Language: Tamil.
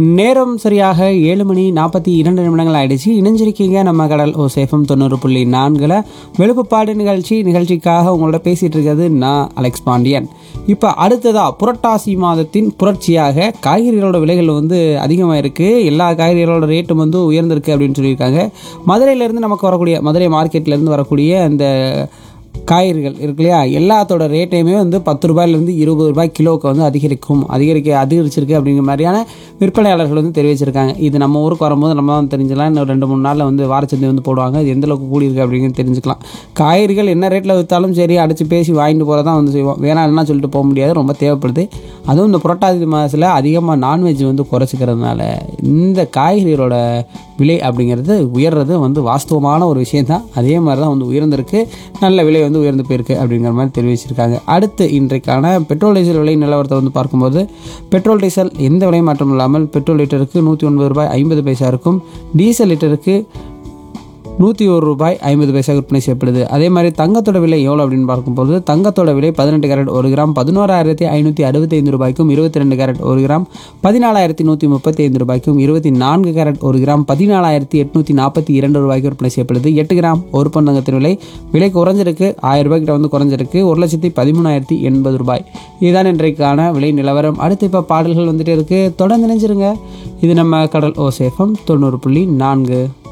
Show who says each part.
Speaker 1: நேரம் சரியாக ஏழு மணி நாற்பத்தி இரண்டு நிமிடங்கள் ஆயிடுச்சு இணைஞ்சிருக்கீங்க நம்ம கடல் ஓ சேஃபம் தொண்ணூறு புள்ளி நான்கில் வெளுப்புப்பாடு நிகழ்ச்சி நிகழ்ச்சிக்காக உங்களோட பேசிகிட்டு இருக்கிறது நான் அலெக்ஸ் பாண்டியன் இப்போ அடுத்ததா புரட்டாசி மாதத்தின் புரட்சியாக காய்கறிகளோட விலைகள் வந்து அதிகமாக இருக்குது எல்லா காய்கறிகளோட ரேட்டும் வந்து உயர்ந்திருக்கு அப்படின்னு சொல்லியிருக்காங்க மதுரையிலேருந்து நமக்கு வரக்கூடிய மதுரை மார்க்கெட்லேருந்து வரக்கூடிய அந்த காய்கறிகள் இருக்கு இல்லையா எல்லாத்தோட ரேட்டையுமே வந்து பத்து ரூபாயிலேருந்து இருபது ரூபாய் கிலோவுக்கு வந்து அதிகரிக்கும் அதிகரிக்க அதிகரிச்சிருக்கு அப்படிங்கிற மாதிரியான விற்பனையாளர்கள் வந்து தெரிவிச்சிருக்காங்க இது நம்ம ஊருக்கு வரும்போது நம்ம தான் தெரிஞ்சுக்கலாம் இன்னும் ரெண்டு மூணு நாளில் வந்து வாரச்சந்தை வந்து போடுவாங்க இது எந்த அளவுக்கு கூடியிருக்கு அப்படிங்கிறது தெரிஞ்சுக்கலாம் காய்கறிகள் என்ன ரேட்டில் விற்றாலும் சரி அடித்து பேசி வாங்கிட்டு போகிறதான் வந்து செய்வோம் வேணாம்னா சொல்லிட்டு போக முடியாது ரொம்ப தேவைப்படுது அதுவும் இந்த புரட்டாசி மாதத்தில் அதிகமாக நான்வெஜ் வந்து குறைச்சிக்கிறதுனால இந்த காய்கறிகளோட விலை அப்படிங்கிறது உயர்றது வந்து வாஸ்தவமான ஒரு விஷயம் தான் அதே மாதிரி தான் வந்து உயர்ந்திருக்கு நல்ல விலை வந்து உயர்ந்து போயிருக்கு அப்படிங்கிற மாதிரி தெரிவிச்சிருக்காங்க அடுத்து இன்றைக்கான பெட்ரோல் டீசல் விலை நிலவரத்தை வந்து பார்க்கும்போது பெட்ரோல் டீசல் எந்த விலை மாற்றம் இல்லாமல் பெட்ரோல் லிட்டருக்கு நூற்றி ஒன்பது ரூபாய் ஐம்பது பைசா இருக்கும் டீசல் லிட்டருக்கு நூற்றி ஒரு ரூபாய் ஐம்பது பைசா விற்பனை செய்யப்படுது அதே மாதிரி தங்கத்தோட விலை எவ்வளோ அப்படின்னு பார்க்கும்போது தங்கத்தோட விலை பதினெட்டு கேரட் ஒரு கிராம் பதினோராயிரத்தி ஐநூற்றி அறுபத்தைந்து ரூபாய்க்கும் இருபத்தி ரெண்டு கேரட் ஒரு கிராம் பதினாலாயிரத்தி நூற்றி முப்பத்தி ஐந்து ரூபாய்க்கும் இருபத்தி நான்கு கேரட் ஒரு கிராம் பதினாலாயிரத்தி எட்நூற்றி நாற்பத்தி இரண்டு ரூபாய்க்கு விற்பனை செய்யப்படுது எட்டு கிராம் ஒரு பன் தங்கத்தின் விலை விலை குறைஞ்சிருக்கு ஆயிரம் ரூபாய்க்கிட்ட வந்து குறைஞ்சிருக்கு ஒரு லட்சத்தி பதிமூணாயிரத்தி எண்பது ரூபாய் இதுதான் இன்றைக்கான விலை நிலவரம் அடுத்து இப்போ பாடல்கள் வந்துட்டு இருக்கு தொடர்ந்து நினைச்சிருங்க இது நம்ம கடல் ஓ சேஃபம் தொண்ணூறு புள்ளி நான்கு